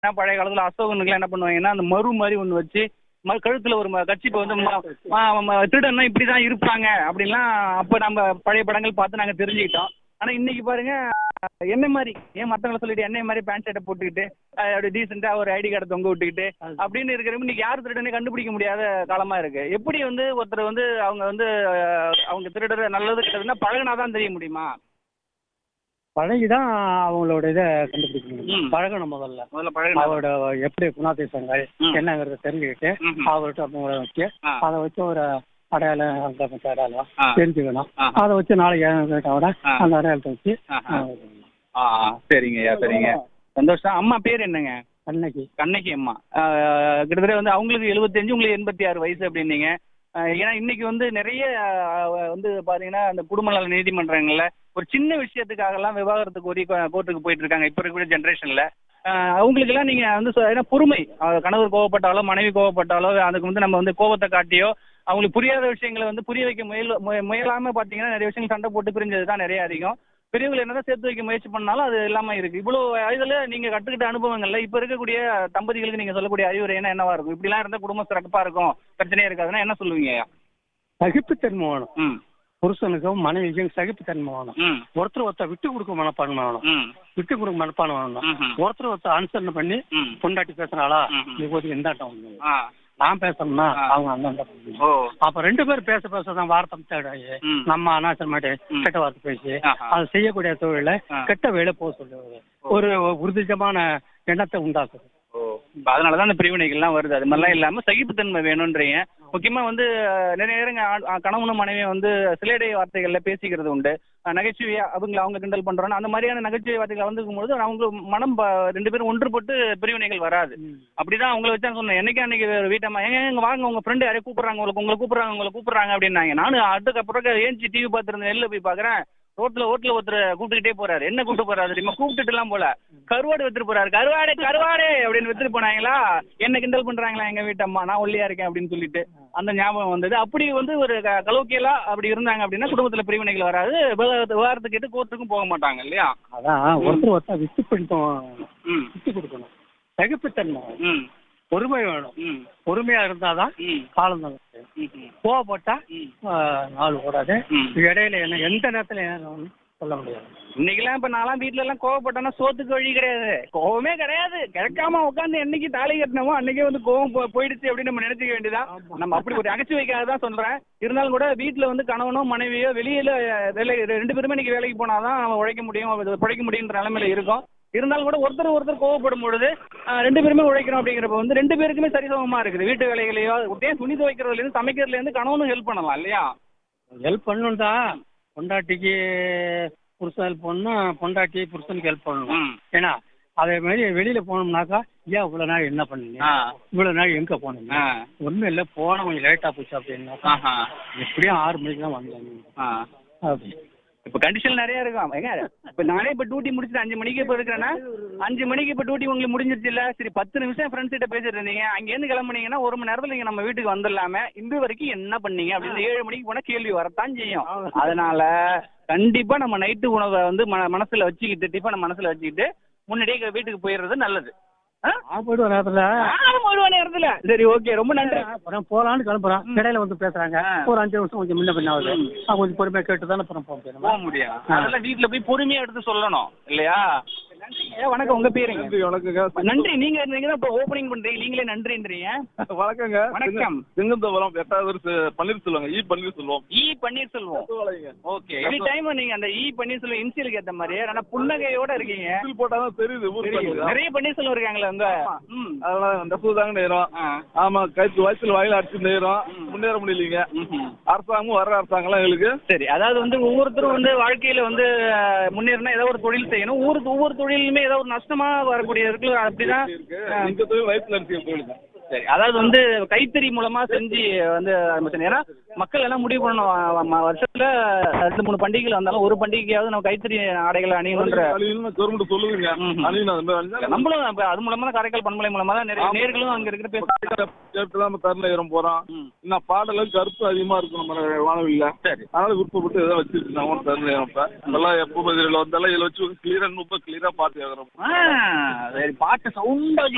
ஏன்னா பழைய காலத்துல அசோகனுக்குலாம் என்ன பண்ணுவாங்கன்னா அந்த மறு மாதிரி ஒன்று வச்சு ம- கழுத்துல ஒரு ம- கட்சி இப்போ வந்து ம- ம- ம- திருடன்னா இப்படி தான் இருப்பாங்க அப்படின்லாம் அப்போ நம்ம பழைய படங்கள் பார்த்து நாங்கள் தெரிஞ்சுக்கிட்டோம் ஆனால் இன்னைக்கு பாருங்க என்ன மாதிரி ஏன் மற்றவங்கள சொல்லிட்டு என்ன மாதிரி பேண்ட் ஷர்ட்டை போட்டுக்கிட்டு அஹ், அப்படி டீசெண்டாக ஒரு ஐடி கார்டை தொங்க விட்டுக்கிட்டு அப்படின்னு இருக்கிறப்ப இன்னைக்கு யார் திருடனே கண்டுபிடிக்க முடியாத காலமா இருக்கு எப்படி வந்து ஒருத்தர் வந்து அவங்க வந்து அஹ், அவங்க திருடுற நல்லது கெட்டதுன்னா பழகினா தான் தெரிய முடியுமா பழகிதான் அவங்களோட இதை கண்டுபிடிக்க ம். முடியும் பழகணும் முதல்ல முதல்ல பழகினா அவரோட எப்படி குணாதிசயங்கள் ம். என்னங்கிறத தெரிஞ்சுக்கிட்டு ம்ஹும். அவர்கிட்ட அவங்கள வச்சு ஆ. அதை வச்சு ஒரு அடையாளம் அந்த மத்த அடையாளம் ஆ. தெரிஞ்சுக்கணும் ஆஹா. அதை வச்சு நாளைக்கு கேட்டோட ஆ. அந்த அடையாளத்தை வச்சு ஆஹா. ஆ ஆ, சரிங்கய்யா சரிங்க சந்தோஷம் அம்மா பேர் என்னங்க அன்னைக்கு கண்ணகி அம்மா ஆஹ், கிட்டத்தட்ட வந்து அவங்களுக்கு எழுபத்தஞ்சு உங்களுக்கு எண்பத்தி ஆறு வயசு அப்படின்னீங்க ஆஹ், ஏன்னா இன்னைக்கு வந்து நிறைய ஆஹ், வந்து பாத்தீங்கன்னா அந்த குடும்ப நல நீதிமன்றங்கள்ல ஒரு சின்ன விஷயத்துக்காகலாம் விவாகரத்து கோரி கோர்ட்டுக்கு போயிட்டு இருக்காங்க இப்போ இருக்கக்கூடிய ஜென்ரேஷன்ல அவங்களுக்கெல்லாம் நீங்க வந்து சொ- ஏன்னா பொறுமை ஆஹ், கணவர் கோவப்பட்டாலோ மனைவி கோவப்பட்டாலோ அதுக்கு வந்து நம்ம வந்து கோவத்தை காட்டியோ அவங்களுக்கு புரியாத விஷயங்களை வந்து புரிய வைக்க முயல் முய- முயலாம பாத்தீங்கன்னா நிறைய விஷயங்கள் சண்டை போட்டு பிரிஞ்சது தான் நிறைய அதிகம் பெரியவர்கள் என்னதான் சேர்த்து வைக்க முயற்சி பண்ணாலும் அது இல்லாம இருக்கு இவ்வளவு இதுல நீங்க கற்றுக்கிட்ட அனுபவங்கள்ல இப்ப இருக்கக்கூடிய தம்பதிகளுக்கு நீங்க சொல்லக்கூடிய அறிவுரை என்ன என்னவா இருக்கும் இப்படிலாம் இருந்தா குடும்பம் சிறப்பா இருக்கும் பிரச்சனையே இருக்காதுன்னா என்ன சொல்லுவீங்க சகிப்புத்தன்மை வேணும் ம் புருஷனுக்கும் மனைவிக்கும் சகிப்புத்தன்மை வேணும் ம் ஒருத்தர் ஒருத்தர் விட்டு கொடுக்க மனப்பான்மை வேணும் ம் விட்டு கொடுக்க மனப்பான்மை வேணும் ம்ஹும். ஒருத்தர் ஒருத்தர் அனுசரணை பண்ணி ம் பொண்டாட்டி பேசுறாளா ம்ஹும். நீ போது எந்தாட்டம் வந்து ஆ நான் பேசணும்னா ஆ. அவங்க அந்த ஓ அப்ப ரெண்டு பேரும் பேச பேச தான் வார்த்தை தேடாயி ம். நம்ம அனாசரமாட்டி ம். கெட்ட வார்த்தை பேசி ஆஹா. அது செய்யக்கூடிய தொழில ஆ. கெட்ட வேலை போக சொல்லுவது ஒரு உறுதிஜமான எண்ணத்தை உண்டாக்குது ஓ இப்ப அதனாலதான் அந்த பிரிவினைகள்லாம் வருது அது மாதிரிலாம் இல்லாம சகிப்புத்தன்மை வேணும்ன்றீங்க முக்கியமா வந்து அஹ், நிறைய நேரங்க ஆண்- அஹ், கணவனும் மனைவியும் வந்து சிலேடை வார்த்தைகள்ல பேசிக்கிறது உண்டு அஹ், நகைச்சுவையா அவங்க அவங்க கிண்டல் பண்றோம் அந்த மாதிரியான நகைச்சுவை வார்த்தைகள் வந்துக்கும் போது அவங்க மனம் ப- ரெண்டு பேரும் ஒன்றுபட்டு பிரிவினைகள் வராது அப்படிதான் அவங்கள வச்சு சொன்னேன் என்னைக்கு அன்னைக்கு வீட்டம்மா எங்க எங்க வாங்க உங்க ஃப்ரெண்டு யாரையும் கூப்பிடுறாங்க உங்களுக்கு உங்களை கூப்பிடுறாங்க உங்களை கூப்பிடுறாங்க அப்படின்னாங்க நானும் அதுக்கப்புறம் ஏஞ்சி டிவி பார்த்துருந்தேன் வெளில போய் பாக்குறேன் ரோட்ல ஓட்டுல ஒருத்தர் கூப்பிட்டுக்கிட்டே போறாரு என்ன கூப்பிட்டு போறாரு தெரியுமா கூப்பிட்டுட்டு எல்லாம் போல கருவாடு வித்துட்டு போறாரு கருவாடு கருவாடு அப்படின்னு வித்துட்டு போனாங்களா என்ன கிண்டல் பண்றாங்களா எங்க வீட்டம்மா நான் ஒல்லியா இருக்கேன் அப்படின்னு சொல்லிட்டு அந்த ஞாபகம் வந்தது அப்படி வந்து ஒரு க- கலோக்கியலா அப்படி இருந்தாங்க அப்படின்னா குடும்பத்துல பிரிவினைகள் வராது விவகாரத்து- விவகாரத்துக்கு கேட்டு கோர்ட்டுக்கும் போக மாட்டாங்க இல்லையா அதான் ஒருத்தர் ஒருத்தர் விட்டு பிடிக்கும் ம் விட்டு கொடுக்கணும் சகிப்புத்தன்மை வேணும். ம் பொறுமை வேணும் ம் பொறுமையா இருந்தாதான் ம் காலம் தான் ம் ம் கோவப்பட்டா ம் ஆ, நாள் ஓடாது ம். இடையில என்ன எந்த நேரத்துல என்ன சொல்ல முடியாது இன்னைக்கெல்லாம் இப்ப நான்லாம் வீட்ல எல்லாம் கோவப்பட்டேன்னா சோத்துக்கு வழி கிடையாது கோவமே கிடையாது கிடைக்காம உட்காந்து என்னைக்கு தாலி கட்டினமோ அன்னைக்கே வந்து கோவம் போ- போயிடுச்சு அப்படின்னு நம்ம நினைச்சுக்க வேண்டியதா நம்ம அப்படி ஒரு நகைச்சுவைக்காக தான் சொல்றேன் இருந்தாலும் கூட வீட்ல வந்து கணவனோ மனைவியோ வெளியில அஹ், வேலை ரெண்டு பேருமே இன்னைக்கு வேலைக்கு போனாதான் நம்ம உழைக்க முடியும் அது பிழைக்க முடியுன்ற நிலைமையில இருக்கும் இருந்தாலும் கூட ஒருத்தர் ஒருத்தர் கோவப்படும் பொழுது அஹ், ரெண்டு பேருமே உழைக்கணும் அப்படிங்கிறப்ப வந்து ரெண்டு பேருக்குமே சரிசமமா இருக்குது வீட்டு வேலைகளையோ ஒரே துணி துவைக்கிறதுல இருந்து சமைக்கிறதுல இருந்து கணவனும் ஹெல்ப் பண்ணலாம் இல்லையா ஹெல்ப் பண்ணணும் தான் பொண்டாட்டிக்கு புருஷன் ஹெல்ப் பண்ணணும் பொண்டாட்டி புருஷனுக்கு ஹெல்ப் பண்ணணும் ம் ஏன்னா அதே மாதிரி வெளியில போனோம்னாக்கா ஏன் இவ்வளவு நாள் என்ன பண்ணீங்க ஆ இவ்வளவு நாள் எங்க போனீங்க ஆ ஒண்ணும் இல்ல போன கொஞ்சம் லேட்டா போச்சு அப்படின்னாக்கா ஆஹா எப்படியும் ஆறு மணிக்கு தான் வந்தாங்க ஆ அப்படி இப்ப கண்டிஷன் நிறைய இருக்கும் ஏங்க இப்ப நானே இப்ப டியூட்டி முடிச்சுட்டு அஞ்சு மணிக்கு இப்ப இருக்கிறேன்னா அஞ்சு மணிக்கு இப்ப டியூட்டி உங்களுக்கு முடிஞ்சிருச்சு இல்ல சரி பத்து நிமிஷம் ஃப்ரெண்ட்ஸ் கிட்ட பேசிட்டு இருந்தீங்க அங்க இருந்து கிளம்புனீங்கன்னா ஒரு மணி நேரத்துல நீங்க நம்ம வீட்டுக்கு வந்துடலாமே இந்த வரைக்கும் என்ன பண்ணீங்க அப்படின்னு ஏழு மணிக்கு போனா கேள்வி வரத்தான் செய்யும் அதனால கண்டிப்பா நம்ம நைட்டு உணவை வந்து ம- மனசுல வச்சுக்கிட்டு டிஃபனை மனசுல வச்சுக்கிட்டு முன்னாடியே வீட்டுக்கு போயிடுறது நல்லது ஆ? நான் போயிட்டு வர நேரத்துல ஆ, ஒரு மணி நேரத்துல சரி ஓகே ரொம்ப நன்றி அப்புறம் போலான்னு கிளம்புறோம் இடையில வந்து பேசுறாங்க ஆ. ஒரு அஞ்சு நிமிஷம் கொஞ்சம் முன்ன பின்ன ஆகுது நான் கொஞ்சம் பொறுமையா கேட்டு தானே அப்புறம் போக முடியும் போக முடியும் அதெல்லாம் வீட்டுல போய் பொறுமையா எடுத்து சொல்லணும் இல்லையா நன்றிங்க வணக்கம் உங்க பேருங்க நன்றி வணக்கங்க நன்றி நீங்க நீங்க தான் இப்போ ஓப்பனிங் பண்றீங்க நீங்களே நன்றின்றீங்க வணக்கங்க வணக்கம். செங்கந்தபுரம் எட்டாவது பன்னீர்செல்வங்க இ பன்னீர்செல்வம் இ பன்னீர்செல்வம் பரவாயில்லைங்க. ஓகே எனி டைம் நீங்க அந்த இ பன்னீர்செல்வம் இன்சியலுக்கு ஏத்த மாதிரி ஆனா புன்னகையோட இருக்கீங்க இதில் போட்டாதான் தெரியுது ஊர் தெரியும். பன்னீர். நிறைய பன்னீர்செல்வம் இருக்காங்களே அங்க ம் அதனால அந்த பூ தாங்க நேரம் ஆ. ஆமா கைத்து வயசுல வாயில அடிச்சு நேரம் முன்னேற முடியலீங்க ம்ஹும். அரசாங்கமும் வர்ற அரசாங்கம்லாம் எங்களுக்கு சரி அதாவது வந்து ஒவ்வொருத்தரும் வந்து வாழ்க்கையில வந்து அஹ், முன்னேறினா ஏதோ ஒரு தொழில் செய்யணும் ஊருக்கு ஒவ்வொரு தொழிலுமே ஏதோ ஒரு நஷ்டமா வரக்கூடிய இருக்கு அப்படிதான் இருக்கு இந்த தொழில் வயிற்றுல அடிச்சு போயிடுங்க சரி அதாவது வந்து கைத்தறி மூலமா செஞ்சு வந்து ஆரம்பிச்சேன் ஏன்னா மக்கள் எல்லாம் முடிவு பண்ணணும் வ- ம- வருஷத்துல ரெண்டு மூணு பண்டிகைகள் வந்தாலும் ஒரு பண்டிகையாவது நம்ம கைத்தறி ஆடைகளை அணியணுன்ற அழியணும்னு கவர்மெண்ட் சொல்லுதுங்க ம்ஹும். அழியணும் அந்த மாதிரி அழிஞ்சா நம்மளும் அப்ப அது மூலமா தான் காரைக்கால் பண்பலை மூலமா தான் நிறைய நேர்களும் அங்க இருக்கிற பேச கேட்டு நம்ம தரல ஏறம் போறோம் ம். இன்னும் பாடலும் கருப்பு அதிகமா இருக்கும் நம்ம வானவில்ல சரி அதனால விருப்பப்பட்டு எதாவது வச்சிருக்கு நான் தரல ஏறம் இப்ப அதெல்லாம் எப்போ பதில வந்தாலும் இதில் வச்சு கிளியரா ரொம்ப கிளியரா பார்த்து ஏறுறோம் ஆ, சரி பாட்டு சவுண்டா